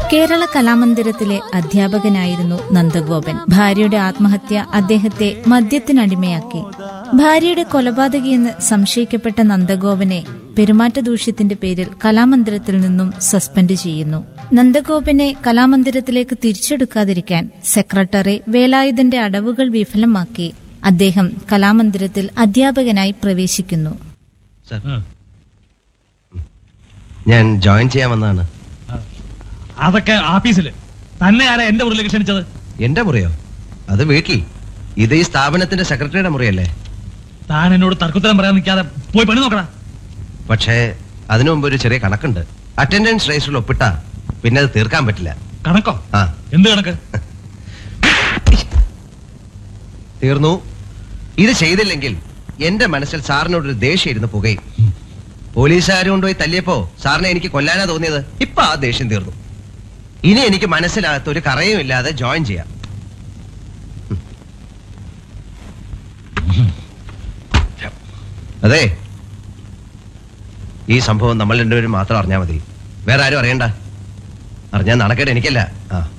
കേരള കലാമന്ദിരത്തിലെ അധ്യാപകനായിരുന്നു നന്ദഗോപൻ ഭാര്യയുടെ ആത്മഹത്യ അദ്ദേഹത്തെ മദ്യത്തിനടിമയാക്കി ഭാര്യയുടെ കൊലപാതകിയെന്ന് സംശയിക്കപ്പെട്ട നന്ദഗോപനെ പെരുമാറ്റ ദൂഷ്യത്തിന്റെ പേരിൽ കലാമന്ദിരത്തിൽ നിന്നും സസ്പെൻഡ് ചെയ്യുന്നു നന്ദഗോപനെ കലാമന്ദിരത്തിലേക്ക് തിരിച്ചെടുക്കാതിരിക്കാൻ സെക്രട്ടറി വേലായുധന്റെ അടവുകൾ വിഫലമാക്കി അദ്ദേഹം കലാമന്ദിരത്തിൽ അധ്യാപകനായി പ്രവേശിക്കുന്നു സർ ആ. ഞാൻ ജോയിൻ ചെയ്യാൻ വന്നതാണ് അതൊക്കെ ആഫീസില് തന്നെ ആരാ എന്റെ മുറിയിലേക്ക് ക്ഷണിച്ചത് എന്റെ മുറിയോ അത് വീട്ടിൽ ഇത് ഈ സ്ഥാപനത്തിന്റെ സെക്രട്ടറിയുടെ മുറിയല്ലേ താൻ എന്നോട് തർക്കുത്തരം പറയാൻ നിൽക്കാതെ പോയി പണി നോക്കടാ പക്ഷേ അതിനു മുമ്പ് ഒരു ചെറിയ കണക്കുണ്ട് അറ്റൻഡൻസ് രജിസ്റ്ററിൽ ഒപ്പിട്ട പിന്നെ അത് തീർക്കാൻ പറ്റില്ല കണക്കോ ആ എന്ത് കണക്ക് തീർന്നു ഇത് ചെയ്തില്ലെങ്കിൽ എന്റെ മനസ്സിൽ സാറിനോട് ഒരു ദേഷ്യം ഇരുന്ന് പുകയും പോലീസുകാർ കൊണ്ടുപോയി തല്ലിയപ്പോ സാറിനെ എനിക്ക് കൊല്ലാനാ തോന്നിയത് ഇപ്പൊ ആ ദേഷ്യം തീർന്നു ഇനി എനിക്ക് മനസ്സിനകത്ത് ഒരു കറയും ഇല്ലാതെ ജോയിൻ ചെയ്യാം അതെ ഈ സംഭവം നമ്മൾ രണ്ടുപേരും മാത്രം അറിഞ്ഞാൽ മതി വേറെ ആരും അറിയണ്ട അറിഞ്ഞാൽ നടക്കേണ്ട എനിക്കല്ല ആ